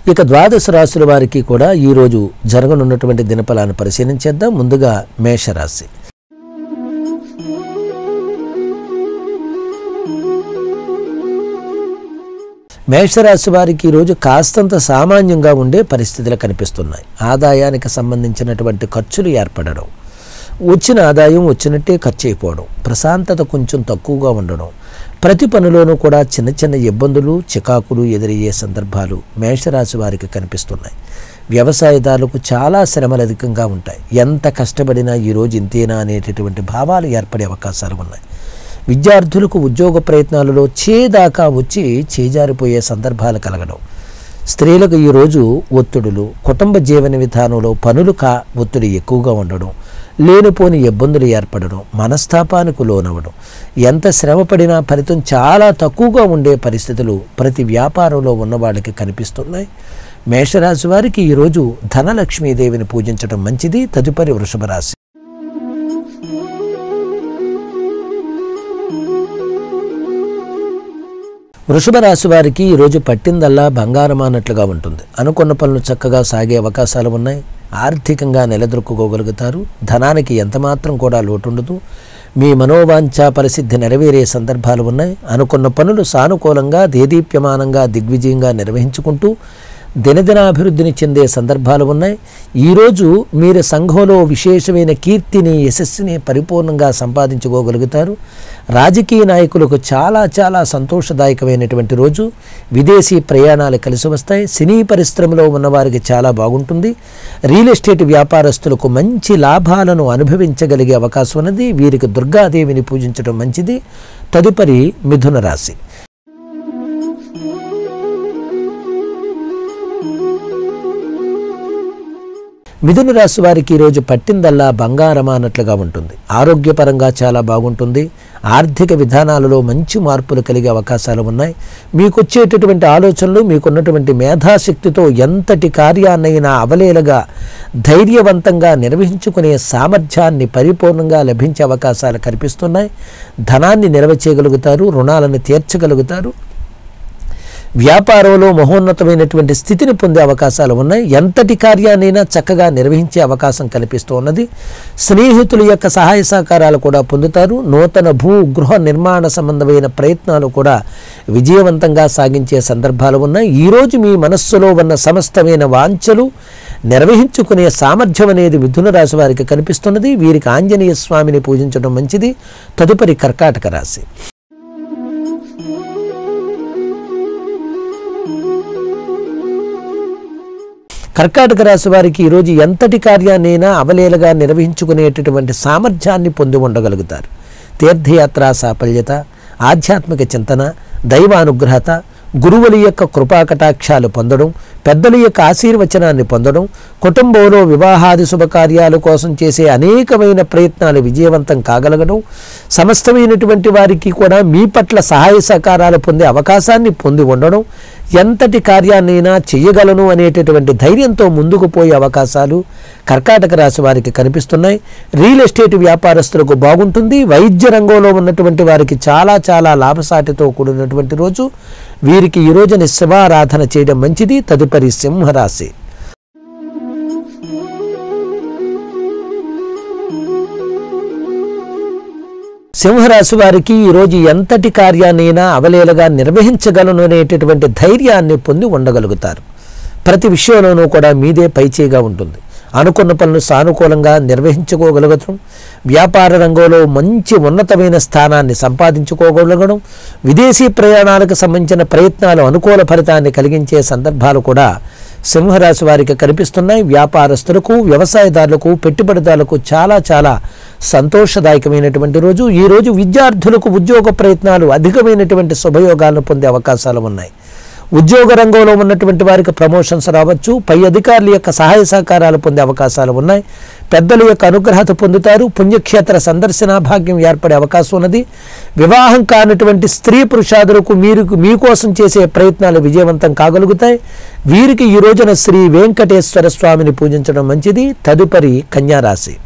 ఇక ద్వాదశ రాశుల వారికి కూడా ఈరోజు జరగనున్నటువంటి దినఫలాన్ని పరిశీలించేద్దాం ముందుగా మేషరాశి మేషరాశి వారికి ఈరోజు కాస్తంత సామాన్యంగా ఉండే పరిస్థితులు కనిపిస్తున్నాయి ఆదాయానికి సంబంధించినటువంటి ఖర్చులు ఏర్పడడం వచ్చిన ఆదాయం వచ్చినట్టే ఖర్చు అయిపోవడం ప్రశాంతత కొంచెం తక్కువగా ఉండడం ప్రతి పనిలోనూ కూడా చిన్న చిన్న ఇబ్బందులు చికాకులు ఎదురయ్యే సందర్భాలు మేషరాశి వారికి కనిపిస్తున్నాయి వ్యవసాయదారులకు చాలా శ్రమలు అధికంగా ఉంటాయి ఎంత కష్టపడినా ఈరోజు ఇంతేనా అనేటటువంటి భావాలు ఏర్పడే అవకాశాలు ఉన్నాయి విద్యార్థులకు ఉద్యోగ ప్రయత్నాలలో చేదాకా వచ్చి చేజారిపోయే సందర్భాలు కలగడం స్త్రీలకు ఈరోజు ఒత్తిడులు కుటుంబ జీవన విధానంలో పనులు కా ఒత్తిడి ఎక్కువగా ఉండడం లేనిపోని ఇబ్బందులు ఏర్పడడం మనస్తాపానికి లోనవ్వడం ఎంత శ్రమపడినా ఫలితం చాలా తక్కువగా ఉండే పరిస్థితులు ప్రతి వ్యాపారంలో ఉన్న వాళ్ళకి కనిపిస్తున్నాయి మేషరాశి వారికి ఈరోజు ధనలక్ష్మీదేవిని పూజించడం మంచిది తదుపరి వృషభ రాశి వృషభ రాశి వారికి ఈరోజు పట్టిందల్లా బంగారం అన్నట్లుగా ఉంటుంది అనుకున్న పనులు చక్కగా సాగే అవకాశాలు ఉన్నాయి ఆర్థికంగా నిలదొక్కుకోగలుగుతారు ధనానికి ఎంతమాత్రం కూడా లోటుండదు మీ మనోవాంఛా పరిస్థితి నెరవేరే సందర్భాలు ఉన్నాయి అనుకున్న పనులు సానుకూలంగా దేదీప్యమానంగా దిగ్విజయంగా నిర్వహించుకుంటూ దినదినాభివృద్ధిని చెందే సందర్భాలు ఉన్నాయి ఈరోజు మీరు సంఘంలో విశేషమైన కీర్తిని యశస్సుని పరిపూర్ణంగా సంపాదించుకోగలుగుతారు రాజకీయ నాయకులకు చాలా చాలా సంతోషదాయకమైనటువంటి రోజు విదేశీ ప్రయాణాలు కలిసి వస్తాయి సినీ పరిశ్రమలో ఉన్నవారికి చాలా బాగుంటుంది రియల్ ఎస్టేట్ వ్యాపారస్తులకు మంచి లాభాలను అనుభవించగలిగే అవకాశం ఉన్నది వీరికి దుర్గాదేవిని పూజించడం మంచిది తదుపరి మిథున రాశి మిథున రాశి వారికి ఈరోజు పట్టిందల్లా బంగారం అన్నట్లుగా ఉంటుంది ఆరోగ్యపరంగా చాలా బాగుంటుంది ఆర్థిక విధానాలలో మంచి మార్పులు కలిగే అవకాశాలు ఉన్నాయి మీకు వచ్చేటటువంటి ఆలోచనలు మీకున్నటువంటి మేధాశక్తితో ఎంతటి కార్యాన్నైనా అవలేలగా ధైర్యవంతంగా నిర్వహించుకునే సామర్థ్యాన్ని పరిపూర్ణంగా లభించే అవకాశాలు కనిపిస్తున్నాయి ధనాన్ని నిల్వ చేయగలుగుతారు రుణాలను తీర్చగలుగుతారు వ్యాపారంలో మహోన్నతమైనటువంటి స్థితిని పొందే అవకాశాలు ఉన్నాయి ఎంతటి కార్యాన్నైనా చక్కగా నిర్వహించే అవకాశం కనిపిస్తూ ఉన్నది స్నేహితుల యొక్క సహాయ సహకారాలు కూడా పొందుతారు నూతన భూ గృహ నిర్మాణ సంబంధమైన ప్రయత్నాలు కూడా విజయవంతంగా సాగించే సందర్భాలు ఉన్నాయి ఈరోజు మీ మనస్సులో ఉన్న సమస్తమైన వాంఛలు నిర్వహించుకునే సామర్థ్యం అనేది మిథున రాశి వారికి కనిపిస్తున్నది వీరికి ఆంజనేయ స్వామిని పూజించడం మంచిది తదుపరి కర్కాటక రాశి కర్కాటక రాశి వారికి ఈరోజు ఎంతటి కార్యాన్నైనా అవలేలగా నిర్వహించుకునేటటువంటి సామర్థ్యాన్ని పొంది ఉండగలుగుతారు తీర్థయాత్ర సాఫల్యత ఆధ్యాత్మిక చింతన దైవానుగ్రహత గురువుల యొక్క కృపాకటాక్షాలు పొందడం పెద్దల యొక్క ఆశీర్వచనాన్ని పొందడం కుటుంబంలో వివాహాది శుభకార్యాల కోసం చేసే అనేకమైన ప్రయత్నాలు విజయవంతం కాగలగడం సమస్తమైనటువంటి వారికి కూడా మీ పట్ల సహాయ సహకారాలు పొందే అవకాశాన్ని పొంది ఉండడం ఎంతటి కార్యాన్నైనా చెయ్యగలను అనేటటువంటి ధైర్యంతో ముందుకు పోయే అవకాశాలు కర్కాటక రాశి వారికి కనిపిస్తున్నాయి రియల్ ఎస్టేట్ వ్యాపారస్తులకు బాగుంటుంది వైద్య రంగంలో ఉన్నటువంటి వారికి చాలా చాలా లాభసాటితో కూడినటువంటి రోజు వీరికి ఈ రోజున శివారాధన చేయడం మంచిది తదుపరి సింహరాశి సింహరాశి వారికి ఈరోజు ఎంతటి కార్యాన్నైనా అవలేలగా నిర్వహించగలను అనేటటువంటి ధైర్యాన్ని పొంది ఉండగలుగుతారు ప్రతి విషయంలోనూ కూడా మీదే పైచేగా ఉంటుంది అనుకున్న పనులు సానుకూలంగా నిర్వహించుకోగలగడం వ్యాపార రంగంలో మంచి ఉన్నతమైన స్థానాన్ని సంపాదించుకోగలగడం విదేశీ ప్రయాణాలకు సంబంధించిన ప్రయత్నాలు అనుకూల ఫలితాన్ని కలిగించే సందర్భాలు కూడా సింహరాశి వారికి కనిపిస్తున్నాయి వ్యాపారస్తులకు వ్యవసాయదారులకు పెట్టుబడిదారులకు చాలా చాలా సంతోషదాయకమైనటువంటి రోజు ఈ రోజు విద్యార్థులకు ఉద్యోగ ప్రయత్నాలు అధికమైనటువంటి శుభయోగాలను పొందే అవకాశాలు ఉన్నాయి ఉద్యోగ రంగంలో ఉన్నటువంటి వారికి ప్రమోషన్స్ రావచ్చు పై అధికారుల యొక్క సహాయ సహకారాలు పొందే అవకాశాలు ఉన్నాయి పెద్దల యొక్క అనుగ్రహత పొందుతారు పుణ్యక్షేత్ర సందర్శన భాగ్యం ఏర్పడే అవకాశం ఉన్నది వివాహం కానటువంటి స్త్రీ పురుషాదులకు మీరు మీకోసం చేసే ప్రయత్నాలు విజయవంతం కాగలుగుతాయి వీరికి ఈ రోజున శ్రీ వెంకటేశ్వర స్వామిని పూజించడం మంచిది తదుపరి కన్యారాశి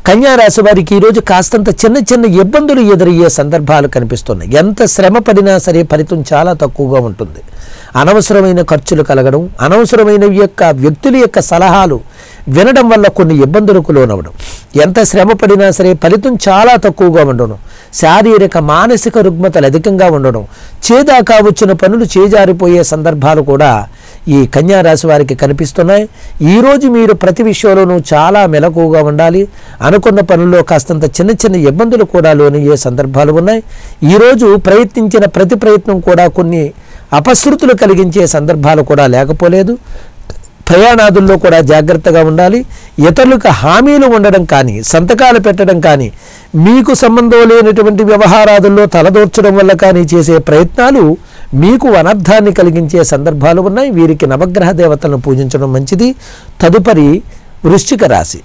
కన్యా రాశి వారికి ఈరోజు కాస్తంత చిన్న చిన్న ఇబ్బందులు ఎదురయ్యే సందర్భాలు కనిపిస్తున్నాయి ఎంత శ్రమ పడినా సరే ఫలితం చాలా తక్కువగా ఉంటుంది అనవసరమైన ఖర్చులు కలగడం అనవసరమైన యొక్క వ్యక్తుల యొక్క సలహాలు వినడం వల్ల కొన్ని ఇబ్బందులకు లోనవడం ఎంత శ్రమ పడినా సరే ఫలితం చాలా తక్కువగా ఉండడం శారీరక మానసిక రుగ్మతలు అధికంగా ఉండడం చేదాకా వచ్చిన పనులు చేజారిపోయే సందర్భాలు కూడా ఈ కన్యా రాశి వారికి కనిపిస్తున్నాయి ఈరోజు మీరు ప్రతి విషయంలోనూ చాలా మెలకువగా ఉండాలి అనుకున్న పనుల్లో కాస్తంత చిన్న చిన్న ఇబ్బందులు కూడా లోనయ్యే సందర్భాలు ఉన్నాయి ఈరోజు ప్రయత్నించిన ప్రతి ప్రయత్నం కూడా కొన్ని అపశృతులు కలిగించే సందర్భాలు కూడా లేకపోలేదు ప్రయాణాదుల్లో కూడా జాగ్రత్తగా ఉండాలి ఇతరులకు హామీలు ఉండడం కానీ సంతకాలు పెట్టడం కానీ మీకు సంబంధం లేనటువంటి వ్యవహారాదుల్లో తలదూర్చడం వల్ల కానీ చేసే ప్రయత్నాలు మీకు అనర్థాన్ని కలిగించే సందర్భాలు ఉన్నాయి వీరికి నవగ్రహ దేవతలను పూజించడం మంచిది తదుపరి వృశ్చిక రాశి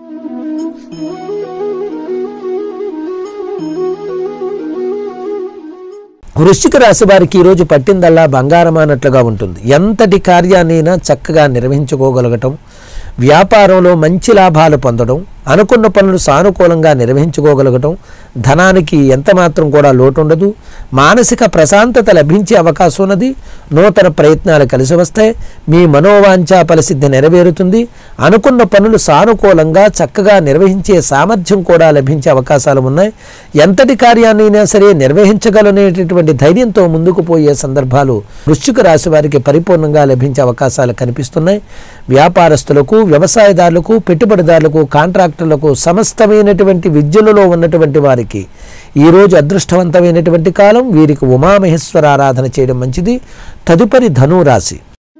వృశ్చిక రాశి వారికి ఈరోజు పట్టిందల్లా బంగారం అన్నట్లుగా ఉంటుంది ఎంతటి కార్యాన్నైనా చక్కగా నిర్వహించుకోగలగటం వ్యాపారంలో మంచి లాభాలు పొందడం అనుకున్న పనులు సానుకూలంగా నిర్వహించుకోగలగటం ధనానికి ఎంత మాత్రం కూడా లోటు ఉండదు మానసిక ప్రశాంతత లభించే అవకాశం ఉన్నది నూతన ప్రయత్నాలు కలిసి వస్తాయి మీ మనోవాంఛా పరిస్థితి నెరవేరుతుంది అనుకున్న పనులు సానుకూలంగా చక్కగా నిర్వహించే సామర్థ్యం కూడా లభించే అవకాశాలు ఉన్నాయి ఎంతటి కార్యాన్నైనా సరే నిర్వహించగలనేటటువంటి ధైర్యంతో ముందుకు పోయే సందర్భాలు వృశ్చిక రాశి వారికి పరిపూర్ణంగా లభించే అవకాశాలు కనిపిస్తున్నాయి వ్యాపారస్తులకు వ్యవసాయదారులకు పెట్టుబడిదారులకు కాంట్రాక్టర్లకు సమస్తమైనటువంటి విద్యలలో ఉన్నటువంటి వారికి ఈరోజు అదృష్టవంతమైనటువంటి కాలం వీరికి ఉమామహేశ్వర ఆరాధన చేయడం మంచిది తదుపరి ధనురాశి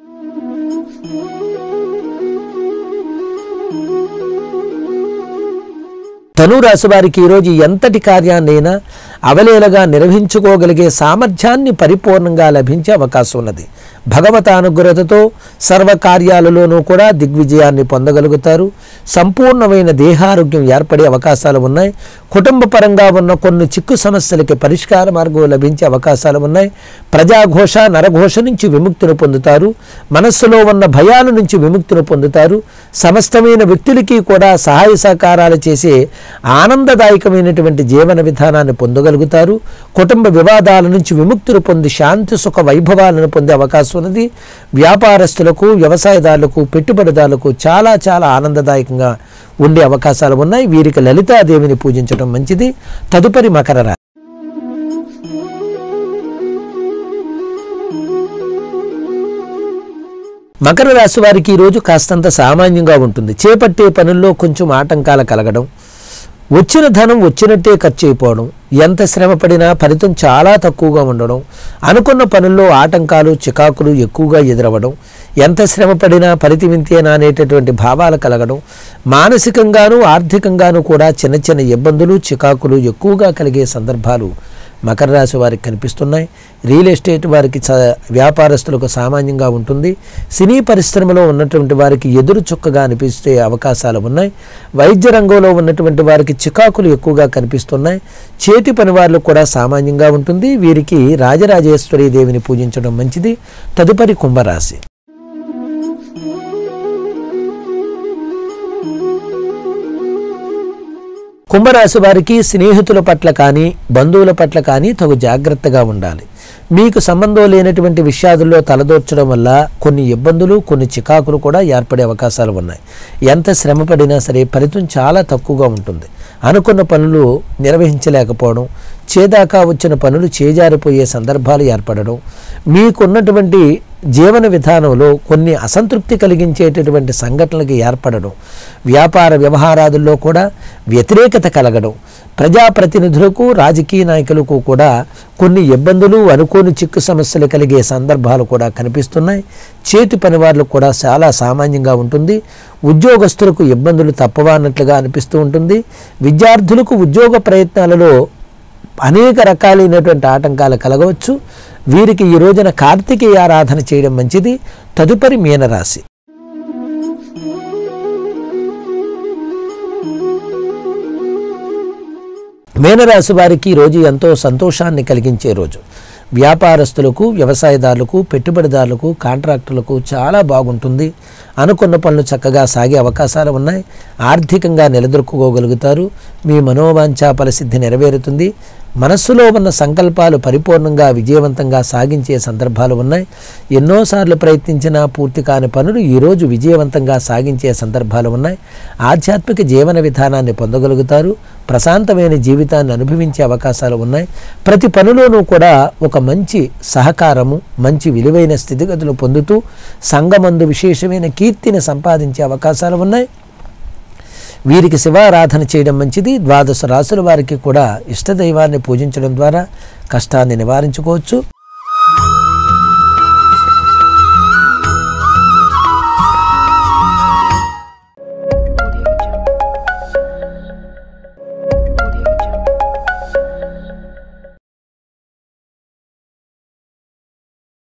ధనురాశి వారికి ఈరోజు ఎంతటి కార్యాన్నైనా అవలేలగా నిర్వహించుకోగలిగే సామర్థ్యాన్ని పరిపూర్ణంగా లభించే అవకాశం ఉన్నది భగవత అనుగ్రహతతో సర్వ కార్యాలలోనూ కూడా దిగ్విజయాన్ని పొందగలుగుతారు సంపూర్ణమైన దేహారోగ్యం ఏర్పడే అవకాశాలు ఉన్నాయి కుటుంబ పరంగా ఉన్న కొన్ని చిక్కు సమస్యలకి పరిష్కార మార్గం లభించే అవకాశాలు ఉన్నాయి ప్రజాఘోష నరఘోష నుంచి విముక్తిని పొందుతారు మనస్సులో ఉన్న భయాల నుంచి విముక్తిని పొందుతారు సమస్తమైన వ్యక్తులకి కూడా సహాయ సహకారాలు చేసే ఆనందదాయకమైనటువంటి జీవన విధానాన్ని పొందగలుగుతారు కుటుంబ వివాదాల నుంచి విముక్తులు పొంది శాంతి సుఖ వైభవాలను పొందే అవకాశం ఉన్నది వ్యాపారస్తులకు వ్యవసాయదారులకు పెట్టుబడిదారులకు చాలా చాలా ఆనందదాయకంగా ఉండే అవకాశాలు ఉన్నాయి వీరికి లలితాదేవిని పూజించడం మంచిది తదుపరి మకర రాశి మకర రాశి వారికి ఈరోజు కాస్తంత సామాన్యంగా ఉంటుంది చేపట్టే పనుల్లో కొంచెం ఆటంకాలు కలగడం వచ్చిన ధనం వచ్చినట్టే ఖర్చు అయిపోవడం ఎంత శ్రమ పడినా ఫలితం చాలా తక్కువగా ఉండడం అనుకున్న పనుల్లో ఆటంకాలు చికాకులు ఎక్కువగా ఎదురవ్వడం ఎంత శ్రమ పడినా ఫలితం ఇంతేనా అనేటటువంటి భావాలు కలగడం మానసికంగాను ఆర్థికంగాను కూడా చిన్న చిన్న ఇబ్బందులు చికాకులు ఎక్కువగా కలిగే సందర్భాలు మకర రాశి వారికి కనిపిస్తున్నాయి రియల్ ఎస్టేట్ వారికి చ వ్యాపారస్తులకు సామాన్యంగా ఉంటుంది సినీ పరిశ్రమలో ఉన్నటువంటి వారికి ఎదురు చుక్కగా అనిపిస్తే అవకాశాలు ఉన్నాయి వైద్య రంగంలో ఉన్నటువంటి వారికి చికాకులు ఎక్కువగా కనిపిస్తున్నాయి చేతి పని వారికి కూడా సామాన్యంగా ఉంటుంది వీరికి రాజరాజేశ్వరి దేవిని పూజించడం మంచిది తదుపరి కుంభరాశి కుంభరాశి వారికి స్నేహితుల పట్ల కానీ బంధువుల పట్ల కానీ తగు జాగ్రత్తగా ఉండాలి మీకు సంబంధం లేనటువంటి విషయాదుల్లో తలదూర్చడం వల్ల కొన్ని ఇబ్బందులు కొన్ని చికాకులు కూడా ఏర్పడే అవకాశాలు ఉన్నాయి ఎంత శ్రమ పడినా సరే ఫలితం చాలా తక్కువగా ఉంటుంది అనుకున్న పనులు నిర్వహించలేకపోవడం చేదాకా వచ్చిన పనులు చేజారిపోయే సందర్భాలు ఏర్పడడం మీకున్నటువంటి జీవన విధానంలో కొన్ని అసంతృప్తి కలిగించేటటువంటి సంఘటనలకు ఏర్పడడం వ్యాపార వ్యవహారాదుల్లో కూడా వ్యతిరేకత కలగడం ప్రజాప్రతినిధులకు రాజకీయ నాయకులకు కూడా కొన్ని ఇబ్బందులు అనుకోని చిక్కు సమస్యలు కలిగే సందర్భాలు కూడా కనిపిస్తున్నాయి చేతి పని వాళ్ళకు కూడా చాలా సామాన్యంగా ఉంటుంది ఉద్యోగస్తులకు ఇబ్బందులు తప్పవా అన్నట్లుగా అనిపిస్తూ ఉంటుంది విద్యార్థులకు ఉద్యోగ ప్రయత్నాలలో అనేక రకాలైనటువంటి ఆటంకాలు కలగవచ్చు వీరికి ఈ రోజున కార్తికేయ ఆరాధన చేయడం మంచిది తదుపరి మీనరాశి మీనరాశి వారికి ఈ రోజు ఎంతో సంతోషాన్ని కలిగించే రోజు వ్యాపారస్తులకు వ్యవసాయదారులకు పెట్టుబడిదారులకు కాంట్రాక్టులకు చాలా బాగుంటుంది అనుకున్న పనులు చక్కగా సాగే అవకాశాలు ఉన్నాయి ఆర్థికంగా నిలదొక్కుకోగలుగుతారు మీ మనోవాంఛా పరిస్థితి నెరవేరుతుంది మనస్సులో ఉన్న సంకల్పాలు పరిపూర్ణంగా విజయవంతంగా సాగించే సందర్భాలు ఉన్నాయి ఎన్నోసార్లు ప్రయత్నించినా పూర్తి కాని పనులు ఈరోజు విజయవంతంగా సాగించే సందర్భాలు ఉన్నాయి ఆధ్యాత్మిక జీవన విధానాన్ని పొందగలుగుతారు ప్రశాంతమైన జీవితాన్ని అనుభవించే అవకాశాలు ఉన్నాయి ప్రతి పనిలోనూ కూడా ఒక మంచి సహకారము మంచి విలువైన స్థితిగతులు పొందుతూ సంఘమందు విశేషమైన కీర్తిని సంపాదించే అవకాశాలు ఉన్నాయి వీరికి శివారాధన చేయడం మంచిది ద్వాదశ రాసుల వారికి కూడా ఇష్టదైవాన్ని పూజించడం ద్వారా కష్టాన్ని నివారించుకోవచ్చు